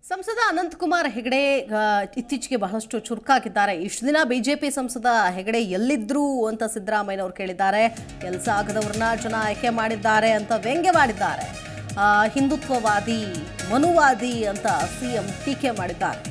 ಸಂಸದ ಅನಂತಕುಮಾರ್ ಹೆಗಡೆ ಆ, ಇತ್ತೀಚೆಗೆ ಬಹಳಷ್ಟು ಚುರುಕಾಗಿದ್ದಾರೆ ಇಷ್ಟು ದಿನ ಬಿಜೆಪಿ ಸಂಸದ ಹೆಗಡೆ ಎಲ್ಲಿದ್ರು ಅಂತ ಸಿದ್ದರಾಮಯ್ಯನವರು ಕೇಳಿದ್ದಾರೆ ಕೆಲಸ ಆಗದವ್ರನ್ನ ಜನ ಆಯ್ಕೆ ಮಾಡಿದ್ದಾರೆ ಅಂತ ವ್ಯಂಗ್ಯ ಮಾಡಿದ್ದಾರೆ ಆ, ಹಿಂದುತ್ವವಾದಿ ಮನುವಾದಿ ಅಂತ ಸಿಎಂ ಟೀಕೆ ಮಾಡಿದ್ದಾರೆ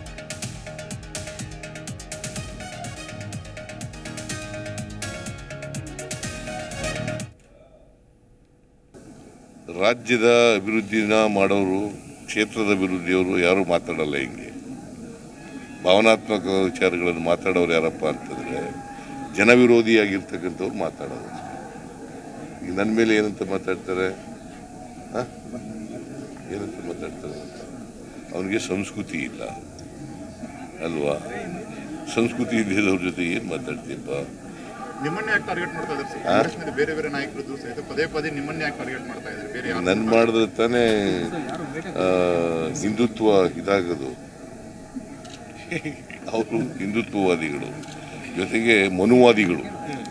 ರಾಜ್ಯದ ಅಭಿವೃದ್ಧಿನ ಮಾಡೋರು ಕ್ಷೇತ್ರದ ಅಭಿವೃದ್ಧಿಯವರು ಯಾರು ಮಾತಾಡಲ್ಲ ಹಿಂಗೆ ಭಾವನಾತ್ಮಕ ವಿಚಾರಗಳನ್ನು ಮಾತಾಡೋರು ಯಾರಪ್ಪ ಅಂತಂದರೆ ಜನವಿರೋಧಿಯಾಗಿರ್ತಕ್ಕಂಥವ್ರು ಮಾತಾಡೋರು ಈಗ ನನ್ನ ಮೇಲೆ ಏನಂತ ಮಾತಾಡ್ತಾರೆ ಆ? ಏನಂತ ಮಾತಾಡ್ತಾರೆ ಅವನಿಗೆ ಸಂಸ್ಕೃತಿ ಇಲ್ಲ ಅಲ್ವಾ ಸಂಸ್ಕೃತಿ ಇದ್ದಿದ್ದವ್ರ ಜೊತೆ ಏನು ಮಾತಾಡ್ತೀಯಪ್ಪ ನಿಮ್ಮನ್ನೇ ಯಾಕೆ ಟಾರ್ಗೆಟ್ ಮಾಡ್ತಾ ಇದ್ದಾರೆ ಸರ್ ಕಾಂಗ್ರೆಸ್ನಲ್ಲಿ ಬೇರೆ ಬೇರೆ ನಾಯಕರು ಸಹಿತ ಪದೇ ಪದೇ ನಿಮ್ಮನ್ನೇ ಯಾಕೆ ಟಾರ್ಗೆಟ್ ಮಾಡ್ತಾ ಇದ್ದಾರೆ ಬೇರೆ ಯಾರು ನನ್ ಮಾಡಿದ್ರೆ ತಾನೇ ಆ, ಹಿಂದುತ್ವ ಇದಾಗೋದು ಅವರು ಹಿಂದುತ್ವವಾದಿಗಳು ಜೊತೆಗೆ ಮನುವಾದಿಗಳು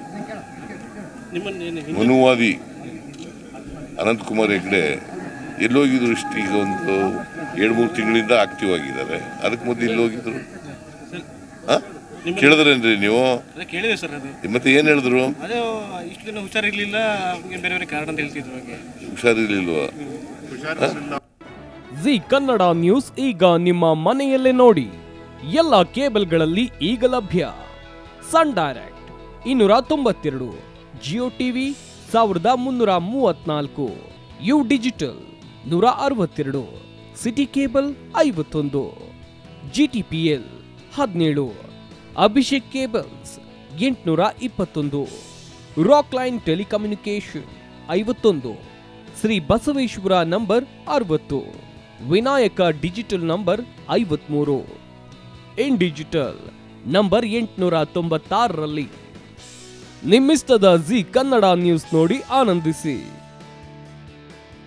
ಮನುವಾದಿ ಅನಂತಕುಮಾರ್ ಹೆಗ್ಡೆ ಎಲ್ಲೋಗಿದ್ರು ಇಷ್ಟು ಈಗ ಒಂದು ಎರಡು ಮೂರು ತಿಂಗಳಿಂದ ಆಕ್ಟಿವ್ ಆಗಿದ್ದಾರೆ ಅದಕ್ಕೆ ಮೊದಲು ಎಲ್ಲೋಗಿದ್ರು ಆ? ಕೇಳಿದ್ರೇನ್ರಿ ನೀವು ಅದೇ ಕೇಳಿದೆ ಸರ್ ಅದು ಮತ್ತೆ ಏನ್ ಹೇಳಿದ್ರು ಅದೇ ಇಷ್ಟು ದಿನ ಹುಷಾರಿರ್ಲಿಲ್ಲ ಹಂಗೆ ಬೇರೆ ಬೇರೆ ಕಾರಣ ಅಂತ ಹೇಳ್ತಿದ್ರು ಹಾಗೆ ಹುಷಾರಿರ್ಲಿಲ್ವಾ ಹುಷಾರಿರಲಿಲ್ಲ ಜಿ ಕನ್ನಡ ನ್ಯೂಸ್ ಈಗ ನಿಮ್ಮ ಮನೆಯಲ್ಲೇ ನೋಡಿ ಎಲ್ಲ ಕೇಬಲ್ಗಳಲ್ಲಿ ಈಗ ಲಭ್ಯ ಸನ್ ಡೈರೆಕ್ಟ್ ಇನ್ನೂರ ತೊಂಬತ್ತೆರಡು ಜಿಯೋ ಟಿವಿ ಸಾವಿರದ ಮುನ್ನೂರ ಮೂವತ್ನಾಲ್ಕು ಯು ಡಿಜಿಟಲ್ ನೂರ ಅರವತ್ತೆರಡು ಸಿಟಿ ಕೇಬಲ್ ಐವತ್ತೊಂದು ಜಿಟಿಪಿಎಲ್ ಹದಿನೇಳು ಅಭಿಷೇಕ್ ಕೇಬಲ್ಸ್ ಎಂಟುನೂರ ಇಪ್ಪತ್ತೊಂದು ರಾಕ್ ಲೈನ್ ಟೆಲಿಕಮ್ಯುನಿಕೇಶನ್ ಐವತ್ತೊಂದು ಶ್ರೀ ಬಸವೇಶ್ವರ ನಂಬರ್ ಅರವತ್ತು ವಿನಾಯಕ ಡಿಜಿಟಲ್ ನಂಬರ್ ಐವತ್ಮೂರು ಇನ್ ಡಿಜಿಟಲ್ ನಂಬರ್ ಎಂಟುನೂರ ತೊಂಬತ್ತಾರರಲ್ಲಿ ನಿಮ್ಮಿಸ್ತದ ಜಿ ಕನ್ನಡ ನ್ಯೂಸ್ ನೋಡಿ ಆನಂದಿಸಿ